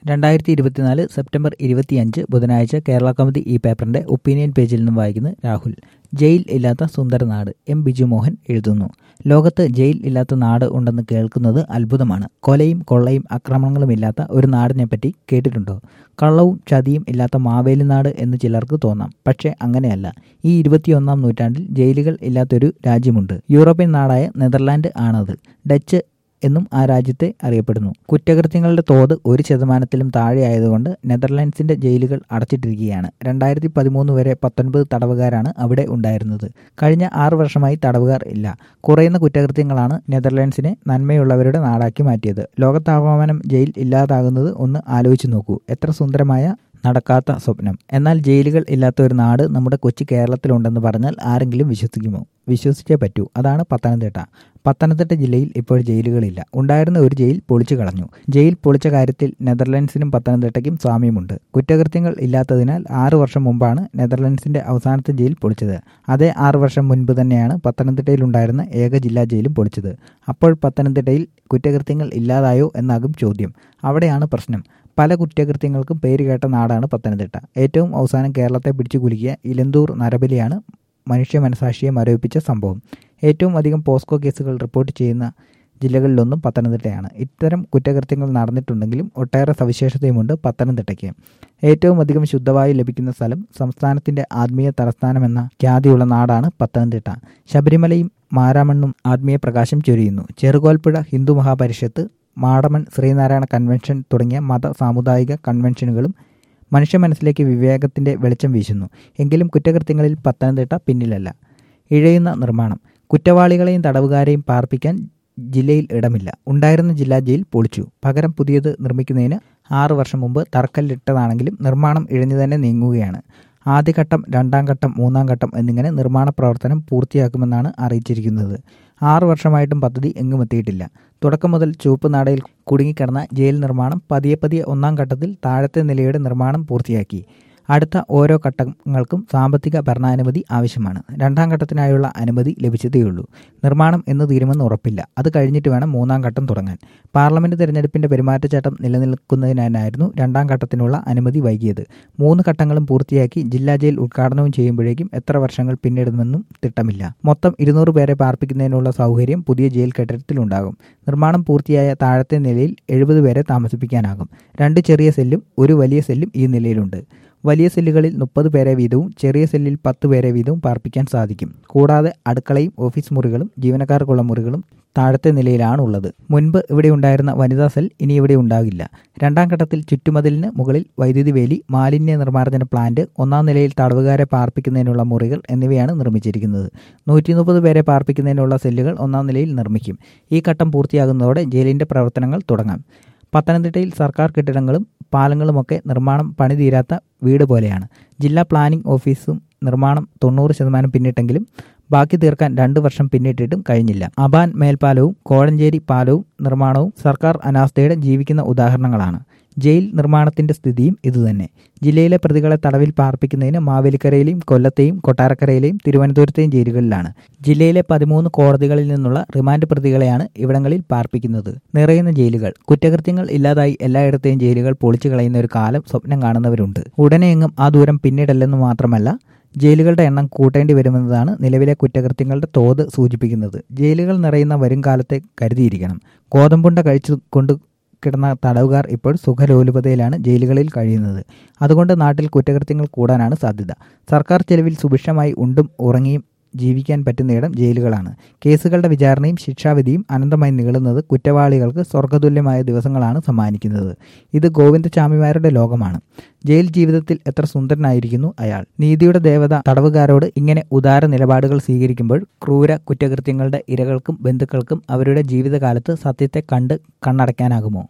രണ്ടായിരത്തി ഇരുപത്തിനാല് സെപ്റ്റംബർ ഇരുപത്തിയഞ്ച് ബുധനാഴ്ച കേരള കൗമുദി ഈ പേപ്പറിന്റെ ഒപ്പീനിയൻ പേജിൽ നിന്നും വായിക്കുന്നത് രാഹുൽ ജയിൽ ഇല്ലാത്ത സുന്ദര നാട് എം ബിജുമോഹൻ എഴുതുന്നു ലോകത്ത് ജയിൽ ഇല്ലാത്ത നാട് ഉണ്ടെന്ന് കേൾക്കുന്നത് അത്ഭുതമാണ് കൊലയും കൊള്ളയും ആക്രമണങ്ങളും ഇല്ലാത്ത ഒരു നാടിനെപ്പറ്റി കേട്ടിട്ടുണ്ടോ കള്ളവും ചതിയും ഇല്ലാത്ത മാവേലി നാട് എന്ന് ചിലർക്ക് തോന്നാം പക്ഷേ അങ്ങനെയല്ല ഈ ഇരുപത്തിയൊന്നാം നൂറ്റാണ്ടിൽ ജയിലുകൾ ഇല്ലാത്തൊരു രാജ്യമുണ്ട് യൂറോപ്യൻ നാടായ നെതർലാൻഡ് ആണത് ഡച്ച് എന്നും ആ രാജ്യത്തെ അറിയപ്പെടുന്നു കുറ്റകൃത്യങ്ങളുടെ തോത് ഒരു ശതമാനത്തിലും താഴെയായതുകൊണ്ട് നെതർലാൻഡ്സിന്റെ ജയിലുകൾ അടച്ചിട്ടിരിക്കുകയാണ് രണ്ടായിരത്തി പതിമൂന്ന് വരെ പത്തൊൻപത് തടവുകാരാണ് അവിടെ ഉണ്ടായിരുന്നത് കഴിഞ്ഞ ആറു വർഷമായി തടവുകാർ ഇല്ല കുറയുന്ന കുറ്റകൃത്യങ്ങളാണ് നെതർലാൻഡ്സിനെ നന്മയുള്ളവരുടെ നാടാക്കി മാറ്റിയത് ലോകത്താകമാനം ജയിൽ ഇല്ലാതാകുന്നത് ഒന്ന് ആലോചിച്ചു നോക്കൂ എത്ര സുന്ദരമായ നടക്കാത്ത സ്വപ്നം എന്നാൽ ജയിലുകൾ ഇല്ലാത്ത ഒരു നാട് നമ്മുടെ കൊച്ചി കേരളത്തിലുണ്ടെന്ന് പറഞ്ഞാൽ ആരെങ്കിലും വിശ്വസിക്കുമോ വിശ്വസിച്ചേ പറ്റൂ അതാണ് പത്തനംതിട്ട പത്തനംതിട്ട ജില്ലയിൽ ഇപ്പോൾ ജയിലുകളില്ല ഉണ്ടായിരുന്ന ഒരു ജയിൽ പൊളിച്ചു കളഞ്ഞു ജയിൽ പൊളിച്ച കാര്യത്തിൽ നെതർലൻഡ്സിനും പത്തനംതിട്ടയ്ക്കും സാമ്യമുണ്ട് കുറ്റകൃത്യങ്ങൾ ഇല്ലാത്തതിനാൽ ആറു വർഷം മുമ്പാണ് നെതർലൻഡ്സിന്റെ അവസാനത്തെ ജയിൽ പൊളിച്ചത് അതേ ആറു വർഷം മുൻപ് തന്നെയാണ് പത്തനംതിട്ടയിലുണ്ടായിരുന്ന ഏക ജില്ലാ ജയിലും പൊളിച്ചത് അപ്പോൾ പത്തനംതിട്ടയിൽ കുറ്റകൃത്യങ്ങൾ ഇല്ലാതായോ എന്നാകും ചോദ്യം അവിടെയാണ് പ്രശ്നം പല കുറ്റകൃത്യങ്ങൾക്കും പേരുകേട്ട നാടാണ് പത്തനംതിട്ട ഏറ്റവും അവസാനം കേരളത്തെ പിടിച്ചു കുലുക്കിയ ഇലന്തൂർ നരബലിയാണ് മനുഷ്യ മനസാക്ഷിയെ മരവിപ്പിച്ച സംഭവം ഏറ്റവും അധികം പോസ്കോ കേസുകൾ റിപ്പോർട്ട് ചെയ്യുന്ന ജില്ലകളിലൊന്നും പത്തനംതിട്ടയാണ് ഇത്തരം കുറ്റകൃത്യങ്ങൾ നടന്നിട്ടുണ്ടെങ്കിലും ഒട്ടേറെ സവിശേഷതയുമുണ്ട് പത്തനംതിട്ടയ്ക്ക് ഏറ്റവും അധികം ശുദ്ധവായു ലഭിക്കുന്ന സ്ഥലം സംസ്ഥാനത്തിന്റെ ആത്മീയ തലസ്ഥാനമെന്ന ഖ്യാതിയുള്ള നാടാണ് പത്തനംതിട്ട ശബരിമലയും മാരാമണ്ണും ആത്മീയ പ്രകാശം ചൊരിയുന്നു ചെറുകോൽപ്പുഴ ഹിന്ദു മഹാപരിഷത്ത് മാടമൺ ശ്രീനാരായണ കൺവെൻഷൻ തുടങ്ങിയ മത സാമുദായിക കൺവെൻഷനുകളും മനുഷ്യ മനസ്സിലേക്ക് വിവേകത്തിന്റെ വെളിച്ചം വീശുന്നു എങ്കിലും കുറ്റകൃത്യങ്ങളിൽ പത്തനംതിട്ട പിന്നിലല്ല ഇഴയുന്ന നിർമ്മാണം കുറ്റവാളികളെയും തടവുകാരെയും പാർപ്പിക്കാൻ ജില്ലയിൽ ഇടമില്ല ഉണ്ടായിരുന്ന ജില്ലാ ജയിൽ പൊളിച്ചു പകരം പുതിയത് നിർമ്മിക്കുന്നതിന് ആറു വർഷം മുമ്പ് തറക്കല്ലിട്ടതാണെങ്കിലും നിർമ്മാണം ഇഴഞ്ഞു തന്നെ നീങ്ങുകയാണ് ആദ്യഘട്ടം രണ്ടാം ഘട്ടം മൂന്നാം ഘട്ടം എന്നിങ്ങനെ നിർമ്മാണ പ്രവർത്തനം പൂർത്തിയാക്കുമെന്നാണ് അറിയിച്ചിരിക്കുന്നത് ആറു വർഷമായിട്ടും പദ്ധതി എങ്ങും എത്തിയിട്ടില്ല തുടക്കം മുതൽ ചുവപ്പ് നാടയിൽ കുടുങ്ങിക്കിടന്ന ജയിൽ നിർമ്മാണം പതിയെ പതിയെ ഒന്നാം ഘട്ടത്തിൽ താഴത്തെ നിലയുടെ നിർമ്മാണം പൂർത്തിയാക്കി അടുത്ത ഓരോ ഘട്ടങ്ങൾക്കും സാമ്പത്തിക ഭരണാനുമതി ആവശ്യമാണ് രണ്ടാം ഘട്ടത്തിനായുള്ള അനുമതി ലഭിച്ചതേയുള്ളൂ നിർമ്മാണം എന്ന് തീരുമെന്ന് ഉറപ്പില്ല അത് കഴിഞ്ഞിട്ട് വേണം മൂന്നാം ഘട്ടം തുടങ്ങാൻ പാർലമെന്റ് തെരഞ്ഞെടുപ്പിന്റെ പെരുമാറ്റച്ചട്ടം നിലനിൽക്കുന്നതിനായിരുന്നു രണ്ടാം ഘട്ടത്തിനുള്ള അനുമതി വൈകിയത് മൂന്ന് ഘട്ടങ്ങളും പൂർത്തിയാക്കി ജില്ലാ ജയിൽ ഉദ്ഘാടനവും ചെയ്യുമ്പോഴേക്കും എത്ര വർഷങ്ങൾ പിന്നിടുമെന്നും തിട്ടമില്ല മൊത്തം ഇരുന്നൂറ് പേരെ പാർപ്പിക്കുന്നതിനുള്ള സൗകര്യം പുതിയ ജയിൽ കെട്ടിടത്തിലുണ്ടാകും നിർമ്മാണം പൂർത്തിയായ താഴത്തെ നിലയിൽ എഴുപത് പേരെ താമസിപ്പിക്കാനാകും രണ്ട് ചെറിയ സെല്ലും ഒരു വലിയ സെല്ലും ഈ നിലയിലുണ്ട് വലിയ സെല്ലുകളിൽ മുപ്പത് പേരെ വീതവും ചെറിയ സെല്ലിൽ പത്ത് പേരെ വീതവും പാർപ്പിക്കാൻ സാധിക്കും കൂടാതെ അടുക്കളയും ഓഫീസ് മുറികളും ജീവനക്കാർക്കുള്ള മുറികളും താഴത്തെ നിലയിലാണ് ഉള്ളത് മുൻപ് ഇവിടെ ഉണ്ടായിരുന്ന വനിതാ സെൽ ഇനി ഇവിടെ ഉണ്ടാകില്ല രണ്ടാം ഘട്ടത്തിൽ ചുറ്റുമതിലിന് മുകളിൽ വൈദ്യുതി വേലി മാലിന്യ നിർമ്മാർജ്ജന പ്ലാന്റ് ഒന്നാം നിലയിൽ തടവുകാരെ പാർപ്പിക്കുന്നതിനുള്ള മുറികൾ എന്നിവയാണ് നിർമ്മിച്ചിരിക്കുന്നത് നൂറ്റി മുപ്പത് പേരെ പാർപ്പിക്കുന്നതിനുള്ള സെല്ലുകൾ ഒന്നാം നിലയിൽ നിർമ്മിക്കും ഈ ഘട്ടം പൂർത്തിയാകുന്നതോടെ ജയിലിന്റെ പ്രവർത്തനങ്ങൾ തുടങ്ങാം പത്തനംതിട്ടയിൽ സർക്കാർ കെട്ടിടങ്ങളും പാലങ്ങളുമൊക്കെ നിർമ്മാണം പണിതീരാത്ത വീട് പോലെയാണ് ജില്ലാ പ്ലാനിംഗ് ഓഫീസും നിർമ്മാണം തൊണ്ണൂറ് ശതമാനം പിന്നിട്ടെങ്കിലും ബാക്കി തീർക്കാൻ രണ്ട് വർഷം പിന്നിട്ടിട്ടും കഴിഞ്ഞില്ല അബാൻ മേൽപ്പാലവും കോഴഞ്ചേരി പാലവും നിർമ്മാണവും സർക്കാർ അനാസ്ഥയുടെ ജീവിക്കുന്ന ഉദാഹരണങ്ങളാണ് ജയിൽ നിർമ്മാണത്തിന്റെ സ്ഥിതിയും ഇതുതന്നെ ജില്ലയിലെ പ്രതികളെ തടവിൽ പാർപ്പിക്കുന്നതിന് മാവേലിക്കരയിലെയും കൊല്ലത്തെയും കൊട്ടാരക്കരയിലെയും തിരുവനന്തപുരത്തെയും ജയിലുകളിലാണ് ജില്ലയിലെ പതിമൂന്ന് കോടതികളിൽ നിന്നുള്ള റിമാൻഡ് പ്രതികളെയാണ് ഇവിടങ്ങളിൽ പാർപ്പിക്കുന്നത് നിറയുന്ന ജയിലുകൾ കുറ്റകൃത്യങ്ങൾ ഇല്ലാതായി എല്ലായിടത്തെയും ജയിലുകൾ പൊളിച്ചു കളയുന്ന ഒരു കാലം സ്വപ്നം കാണുന്നവരുണ്ട് ഉടനെയെങ്ങും ആ ദൂരം പിന്നിടല്ലെന്ന് മാത്രമല്ല ജയിലുകളുടെ എണ്ണം കൂട്ടേണ്ടി വരുമെന്നതാണ് നിലവിലെ കുറ്റകൃത്യങ്ങളുടെ തോത് സൂചിപ്പിക്കുന്നത് ജയിലുകൾ നിറയുന്ന വരും കാലത്തെ കരുതിയിരിക്കണം ഗോതമ്പുണ്ട കഴിച്ചു കൊണ്ട് കിടന്ന തടവുകാർ ഇപ്പോൾ സുഖലോലുപതയിലാണ് ജയിലുകളിൽ കഴിയുന്നത് അതുകൊണ്ട് നാട്ടിൽ കുറ്റകൃത്യങ്ങൾ കൂടാനാണ് സാധ്യത സർക്കാർ ചെലവിൽ സുഭിക്ഷമായി ഉണ്ടും ഉറങ്ങിയും ജീവിക്കാൻ പറ്റുന്നയിടം ജയിലുകളാണ് കേസുകളുടെ വിചാരണയും ശിക്ഷാവിധിയും അനന്തമായി നീളുന്നത് കുറ്റവാളികൾക്ക് സ്വർഗതുല്യമായ ദിവസങ്ങളാണ് സമ്മാനിക്കുന്നത് ഇത് ഗോവിന്ദചാമിമാരുടെ ലോകമാണ് ജയിൽ ജീവിതത്തിൽ എത്ര സുന്ദരനായിരിക്കുന്നു അയാൾ നീതിയുടെ ദേവത തടവുകാരോട് ഇങ്ങനെ ഉദാര നിലപാടുകൾ സ്വീകരിക്കുമ്പോൾ ക്രൂര കുറ്റകൃത്യങ്ങളുടെ ഇരകൾക്കും ബന്ധുക്കൾക്കും അവരുടെ ജീവിതകാലത്ത് സത്യത്തെ കണ്ട് കണ്ണടയ്ക്കാനാകുമോ